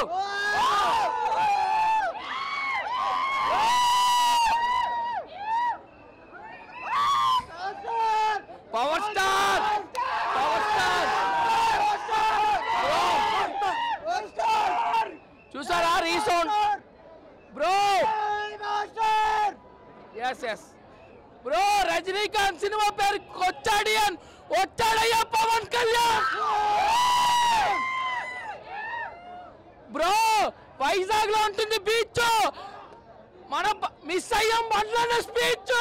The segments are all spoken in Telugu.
పవర్ స్టార్ పవర్ స్టార్ చూసారా resound bro S S bro Rajinikanth cinema పేరు కొచ్చాడియన్ వచ్చాడయ్యా పవన్ కళ్యాణ్ బ్రో వైజాగ్ లో ఉంటుంది బీచ్ మన మిస్ అయ్యాం బండ్లన్న స్పీచ్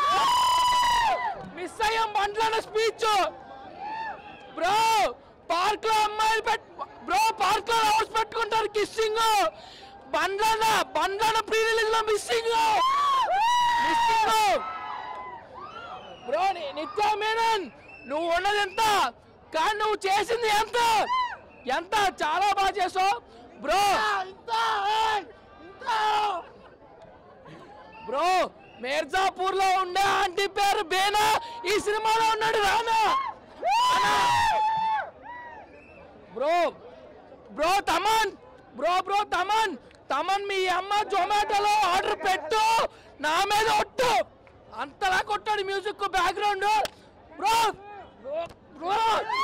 మిస్ అయ్యాం బండ్లన్న స్పీచ్ బ్రో పార్క్ లో అమ్మాయిలు పెట్ బ్రో పార్క్ లో హౌస్ పెట్టుకుంటారు kissing Bandlanna Bandlanna pre release లో మిస్సింగ్ మిస్సింగ్ బ్రో ని- నిత్యా మేనన్ నువ్వు ఉన్నది ఎంత కానీ నువ్వు చేసింది ఎంత ఎంత చాలా బాగా చేసావు బ్రో బ్రో మిర్జాపూర్ లో ఉండే ఆంటీ పేరు బేనా ఈ సినిమాలో ఉన్నాడు Rana bro bro Thaman bro bro Thaman Thaman మీ అమ్మ జొమాటోలో ఆర్డర్ పెట్టు నా మీద ఒట్టు అంతలా కొట్టాడు music background bro bro bro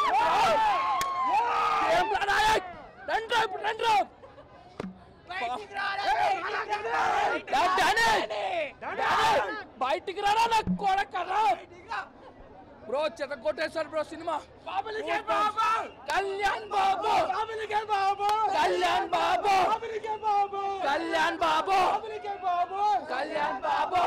ఏం రా నాయక్? రండ్రా ఇప్పుడు రండ్రా డా- డానీ! డానీ! బయటికి రారా నాకు కొడకరా బ్రో చెత్త కొట్టేశారు bro cinema Kalyan Babu Kalyan Babu Kalyan Babu Kalyan Babu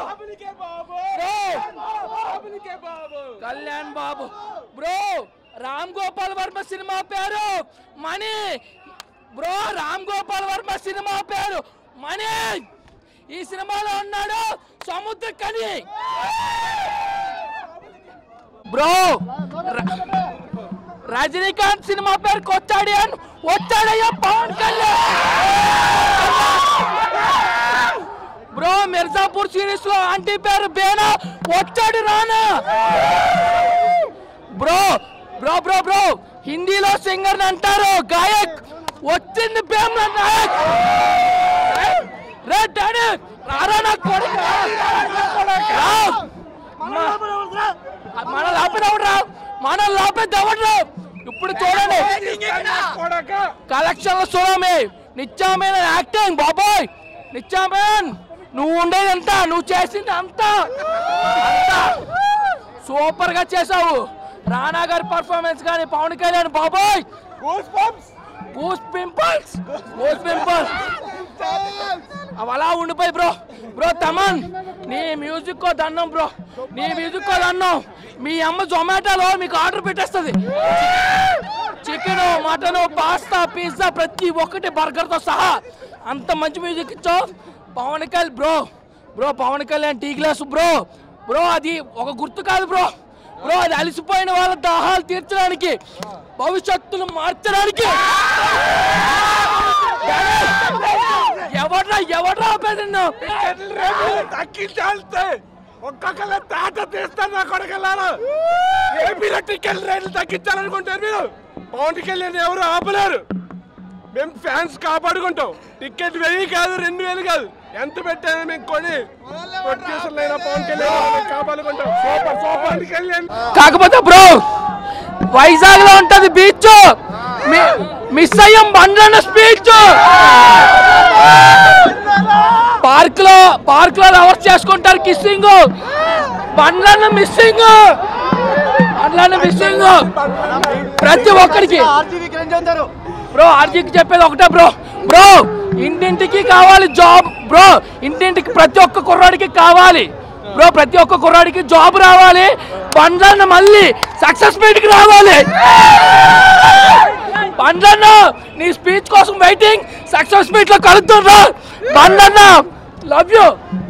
bro Kalyan Babu bro Ram Gopal Varma cinema పేరు మణి బ్రో రామ్ గోపాల్ వర్మ సినిమా పేరు మణి ఈ సినిమాలో ఉన్నాడు సముద్ర కని బ్రో ర- రజనీకాంత్ సినిమా పేరు కొచ్చాడియన్ వచ్చాడయ్యా పవన్ కళ్యాణ్ బ్రో మిర్జాపూర్ సిరీస్ లో ఆంటీ పేరు బేనా వచ్చాడు Rana bro bro bro bro హిందీలో సింగర్ అంటారు గాయక్ వచ్చింది భీమ్లా నాయక్ రే డాడీ రారా నా కొడుకు రా. మన లాపేదవడరా మన లాపేదవడరా ఇప్పుడు చూడండి కలెక్షన్ చూడమే నిత్యామైన యాక్టింగ్ బాబాయ్ నిత్యామేన్ నువ్వు ఉండేది ఎంత నువ్వు చేసింది అంత సూపర్ గా చేసావు రానా గారి పర్ఫార్మెన్స్ కానీ పవన్ కళ్యాణ్ బాబాయ్ గూస్ పింపుల్స్ గూస్ పింపుల్స్ అవి అలా ఉండిపోయి బ్రో బ్రో తమన్ నీ మ్యూజిక్ కో దన్నం బ్రో నీ మ్యూజిక్ కో దన్నం మీ అమ్మ జొమాటోలో మీకు ఆర్డర్ పెట్టేస్తుంది చికెన్ మటన్ పాస్తా పిజ్జా ప్రతి ఒక్కటి బర్గర్తో సహా అంత మంచి మ్యూజిక్ ఇచ్చావు Pawan Kalyan bro bro Pawan Kalyan tea glass bro bro అది ఒక గుర్తు కాదు బ్రో బ్రో అది అలసిపోయిన వాళ్ళ దాహాలు తీర్చడానికి భవిష్యత్తును మార్చడానికి ఎవడ్రా ఎవడ్రా ఆపేది నిన్ను? తగ్గించాల్తే ఒక్కొక్కళ్ళ తాట తీస్తారు నా కొడకల్లారా ఏపీలో టికెట్ రేట్లు తగ్గించాలనుకుంటారు మీరు పవన్ కళ్యాణ్ ఎవరు ఆపలేరు మేము ఫ్యాన్స్ కాపాడుకుంటాం టికెట్ వెయ్యి కాదు రెండు వేలు కాదు ఎంత పెట్టారో మేము కొని ప్రొడ్యూసర్లైనా పవన్ కళ్యాణ్ వాళ్ళని కాపాడుకుంటాం సూపర్ సూపర్ పవన్ కళ్యాణ్ కాకపోతే బ్రో వైజాగ్ లో ఉంటది బీచ్ మిస్ అయ్యాం బండ్లన్న స్పీచ్ పార్క్ లో పార్క్ లో లవర్స్ చేసుకుంటారు కిస్సింగ్ బండ్లన్న మిస్సింగ్ బండ్లన్న మిస్సింగ్ ప్రతి ఒక్కరికి బ్రో ఆర్జీకి చెప్పేది ఒకటే బ్రో బ్రో ఇంటింటికి కావాలి జాబ్ బ్రో ఇంటింటికి ప్రతి ఒక్క కుర్రాడికి కావాలి బ్రో ప్రతి ఒక్క కుర్రాడికి జాబ్ రావాలి బండ్లన్న మళ్ళీ సక్సెస్ మీట్కి రావాలి బండ్లన్న నీ స్పీచ్ కోసం వెయిటింగ్ సక్సెస్ మీట్ లో కలుద్దాం రా బండ్లన్న లవ్ యూ